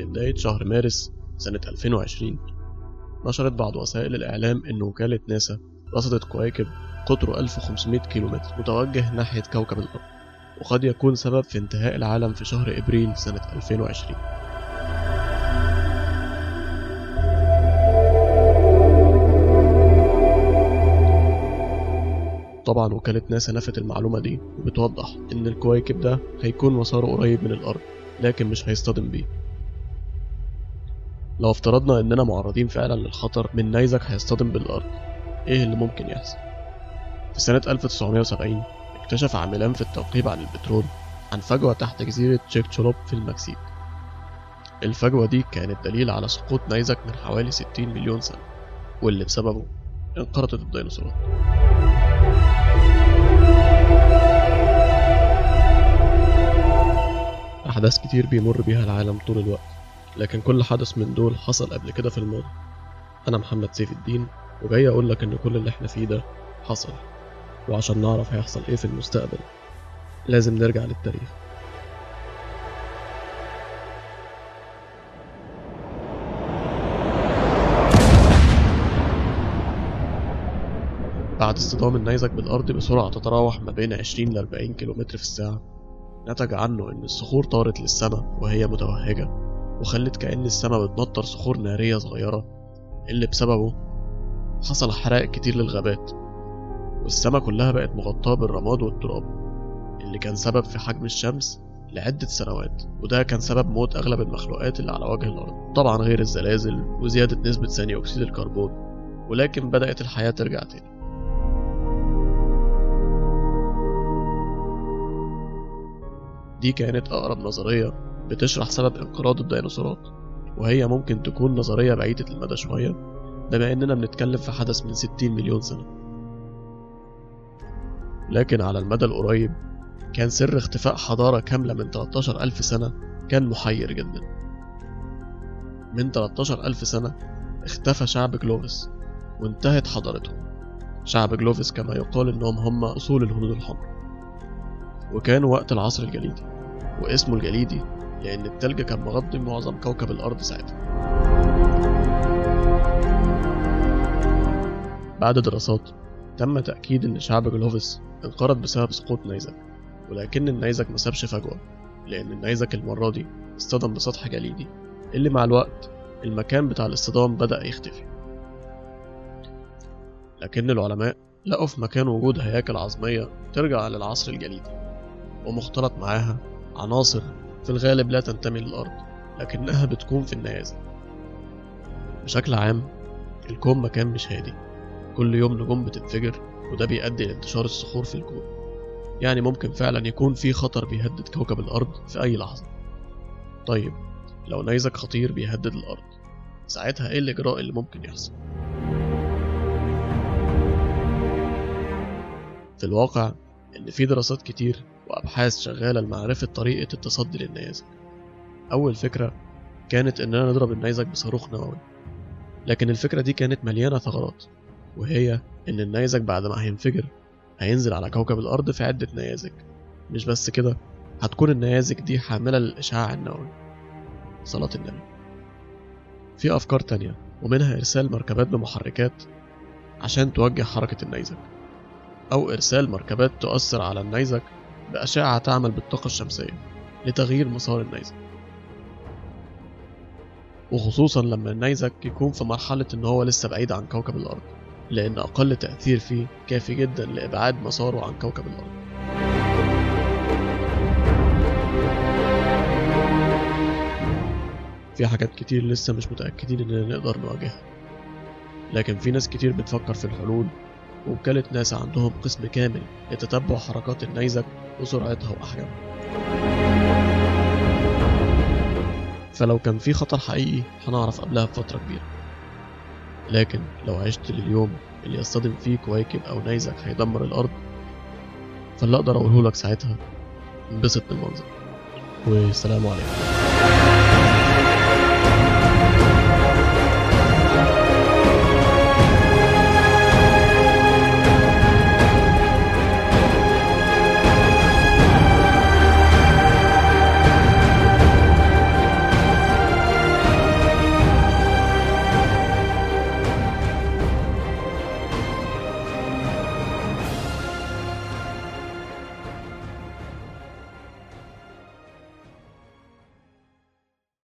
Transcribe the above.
بداية شهر مارس سنة 2020 نشرت بعض وسائل الإعلام إن وكالة ناسا رصدت كويكب قطره 1500 كيلومتر متوجه ناحية كوكب الأرض وقد يكون سبب في انتهاء العالم في شهر إبريل سنة 2020 طبعا وكالة ناسا نفت المعلومة دي وبتوضح إن الكويكب ده هيكون مساره قريب من الأرض لكن مش هيصطدم بيه لو افترضنا إننا معرضين فعلا للخطر من نيزك هيصطدم بالأرض إيه اللي ممكن يحصل؟ في سنة 1970 اكتشف عاملان في التوقيب عن البترول عن فجوة تحت جزيرة تشيكتشولوب في المكسيك الفجوة دي كانت دليل على سقوط نيزك من حوالي 60 مليون سنة واللي بسببه انقرضت الديناصورات أحداث كتير بيمر بيها العالم طول الوقت لكن كل حدث من دول حصل قبل كده في الماضي أنا محمد سيف الدين وجاي أقول لك إن كل اللي إحنا فيه ده حصل وعشان نعرف هيحصل إيه في المستقبل لازم نرجع للتاريخ بعد اصطدام النيزك بالأرض بسرعة تتراوح ما بين 20 ل 40 كيلومتر في الساعة نتج عنه إن الصخور طارت للسماء وهي متوهجة وخلت كأن السماء بتمطر صخور نارية صغيرة اللي بسببه حصل حرائق كتير للغابات والسماء كلها بقت مغطاة بالرماد والتراب اللي كان سبب في حجم الشمس لعدة سنوات وده كان سبب موت أغلب المخلوقات اللي على وجه الأرض طبعا غير الزلازل وزيادة نسبة ثاني أكسيد الكربون ولكن بدأت الحياة ترجع تاني دي كانت أقرب نظرية بتشرح سبب انقراض الديناصورات وهي ممكن تكون نظرية بعيدة المدى شوية بما إننا بنتكلم في حدث من 60 مليون سنة لكن على المدى القريب كان سر اختفاء حضارة كاملة من 13 ألف سنة كان محير جدا من 13 ألف سنة اختفى شعب جلوفس وانتهت حضارتهم شعب جلوفس كما يقال إنهم هم أصول الهنود الحمر وكانوا وقت العصر الجليدي واسمه الجليدي لأن التلج كان مغطي معظم كوكب الأرض ساعتها بعد دراسات تم تأكيد إن شعب جلوفس انقرض بسبب سقوط نيزك ولكن النيزك ما سابش فجوة لأن النيزك المرة دي اصطدم بسطح جليدي اللي مع الوقت المكان بتاع الاصطدام بدأ يختفي لكن العلماء لقوا في مكانه وجود هياكل عظمية ترجع للعصر الجليدي ومختلط معاها عناصر في الغالب لا تنتمي للأرض لكنها بتكون في النيازك بشكل عام الكون مكان مش هادي كل يوم نجوم بتنفجر وده بيؤدي لانتشار الصخور في الكون يعني ممكن فعلا يكون في خطر بيهدد كوكب الأرض في أي لحظة طيب لو نيزك خطير بيهدد الأرض ساعتها ايه الإجراء اللي ممكن يحصل؟ في الواقع إن في دراسات كتير وأبحاث شغالة لمعرفة طريقة التصدي للنيازك أول فكرة كانت إننا نضرب النيزك بصاروخ نووي لكن الفكرة دي كانت مليانة ثغرات وهي إن النيزك بعد ما هينفجر هينزل على كوكب الأرض في عدة نيازك مش بس كده هتكون النيازك دي حاملة للإشعاع النووي صلاة النبي في أفكار تانية ومنها إرسال مركبات بمحركات عشان توجه حركة النيزك أو إرسال مركبات تؤثر على النيزك بأشعة تعمل بالطاقة الشمسية لتغيير مسار النيزك وخصوصا لما النيزك يكون في مرحلة إن هو لسه بعيد عن كوكب الأرض لأن أقل تأثير فيه كافي جدا لإبعاد مساره عن كوكب الأرض في حاجات كتير لسه مش متأكدين إننا نقدر نواجهها لكن في ناس كتير بتفكر في الحلول ووكالة ناسا عندهم قسم كامل لتتبع حركات النيزك وسرعتها وأحجامها فلو كان في خطر حقيقي هنعرف قبلها بفترة كبيرة لكن لو عشت لليوم اللي يصطدم فيه كواكب أو نيزك هيدمر الأرض فاللي أقدر أقوله لك ساعتها انبسط بالمنظر والسلام عليكم